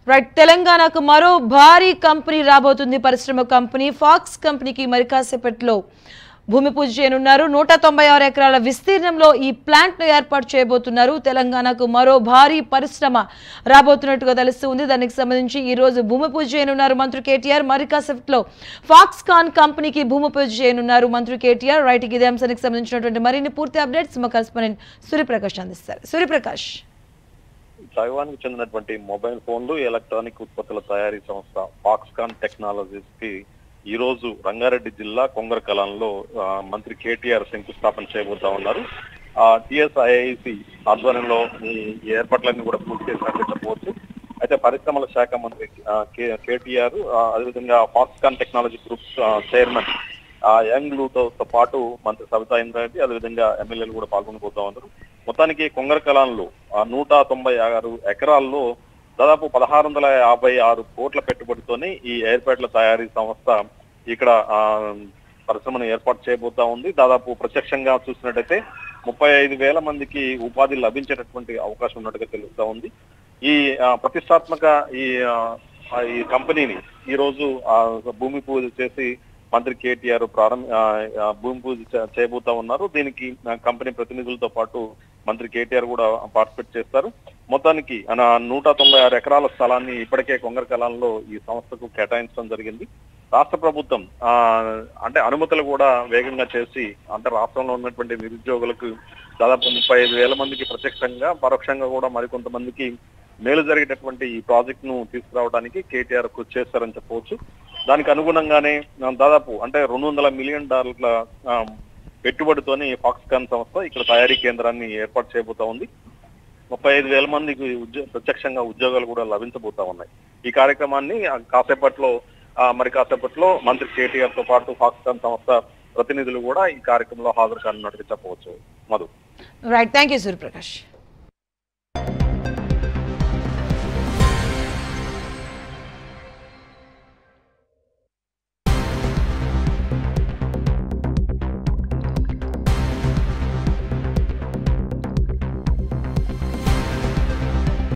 right తెలంగాణకు మరో భారీ కంపెనీ రాబోతుంది పరిశ్రమ కంపెనీ ఫాక్స్ కంపెనీకి మరి కాసేపట్లో భూమి పూజ చేయనున్నారు నూట తొంభై ఆరు ఎకరాల విస్తీర్ణంలో ఈ ప్లాంట్ ను ఏర్పాటు చేయబోతున్నారు తెలంగాణకు మరో భారీ పరిశ్రమ రాబోతున్నట్టుగా తెలుస్తుంది దానికి సంబంధించి ఈ రోజు భూమి పూజ చేయనున్నారు మంత్రి కేటీఆర్ మరి కాసేపట్లో ఫాక్స్ కాన్ కంపెనీకి భూమి పూజ చేయనున్నారు మంత్రి కేటీఆర్ రైట్ ఇదే అంశానికి సంబంధించినటువంటి మరిన్ని పూర్తి అప్డేట్స్ మా కరెస్పాండెంట్ సూర్యప్రకాష్ అందిస్తారు సూర్యప్రకాష్ తైవాన్ కి చెందినటువంటి మొబైల్ ఫోన్లు ఎలక్ట్రానిక్ ఉత్పత్తుల తయారీ సంస్థ ఫాక్స్కాన్ టెక్నాలజీస్ కి ఈ రోజు రంగారెడ్డి జిల్లా కొంగరకలంలో ఆ, మంత్రి కేటీఆర్ శంకుస్థాపన చేయబోతా ఉన్నారు ఆ టిఎస్ఐఐసి ఆధ్వర్యంలో ఈ ఈ ఏర్పాట్లన్నీ కూడా పూర్తి చేసినట్టు చెప్పవచ్చు అయితే పరిశ్రమల శాఖ మంత్రి ఆ, కే- కేటీఆర్ ఆ, అదేవిధంగా ఫాక్స్కాన్ టెక్నాలజీ గ్రూప్ ఆ, చైర్మన్ ఆ యంగ్ లూతో తో పాటు మంత్రి సవితా ఇంద్రారెడ్డి అదేవిధంగా ఎమ్మెల్యేలు కూడా పాల్గొనబోతా ఉన్నారు మొత్తానికి కొంగర కలాన్లో ఆ నూట తొంభై ఆరు ఎకరాల్లో దాదాపు పదహారు వందల యాభై ఆరు కోట్ల పెట్టుబడితోని ఈ ఎయిర్పేట్ల తయారీ సంస్థ ఇక్కడ ఆ, పరిశ్రమను ఏర్పాటు చేయబోతా ఉంది దాదాపు ప్రత్యక్షంగా చూసినట్టయితే ముప్పై ఐదు వేల మందికి ఉపాధి లభించేటటువంటి అవకాశం ఉన్నట్టుగా తెలుస్తా ఉంది ఈ ఆ, ప్రతిష్టాత్మక ఈ ఆ, ఆ, ఈ కంపెనీని ఈ రోజు ఆ, భూమి పూజ చేసి మంత్రి కేటీఆర్ ప్రారంభ ఆ, ఆ, భూమి పూజ చే- చేయబోతా ఉన్నారు దీనికి ఆ, కంపెనీ ప్రతినిధులతో పాటు మంత్రి కేటీఆర్ కూడా పార్టిసిపేట్ చేస్తారు మొత్తానికి మన నూట తొంభై ఆరు ఎకరాల స్థలాన్ని ఇప్పటికే కొంగర కలాల్లో ఈ సంస్థకు కేటాయించడం జరిగింది రాష్ట్ర ప్రభుత్వం ఆ అంటే అనుమతులు కూడా వేగంగా చేసి అంటే రాష్ట్రంలో ఉన్నటువంటి నిరుద్యోగులకు దాదాపు ముప్పై ఐదు వేల మందికి ప్రత్యక్షంగా పరోక్షంగా కూడా మరికొంతమందికి మేలు జరిగేటటువంటి ఈ ప్రాజెక్ట్ ను తీసుకురావడానికి కేటీఆర్ కృషి చేస్తారని చెప్పవచ్చు దానికి అనుగుణంగానే ఆ, దాదాపు అంటే రెండు వందల మిలియన్ డాలర్ల ఆ, పెట్టుబడితోని ఫాక్స్కాన్ సంస్థ ఇక్కడ తయారీ కేంద్రాన్ని ఏర్పాటు చేయబోతా ఉంది ముప్పై ఐదు వేల మందికి ఉద్యో ప్రత్యక్షంగా ఉద్యోగాలు కూడా లభించబోతా ఉన్నాయి ఈ కార్యక్రమాన్ని ఆ, కాసేపట్లో ఆ, మరి కాసేపట్లో మంత్రి కేటీఆర్ తో పాటు ఫాక్స్కాన్ సంస్థ ప్రతినిధులు కూడా ఈ కార్యక్రమంలో హాజరు కానున్నట్టుగా చెప్పవచ్చు Madhu right thank you Suryaprakash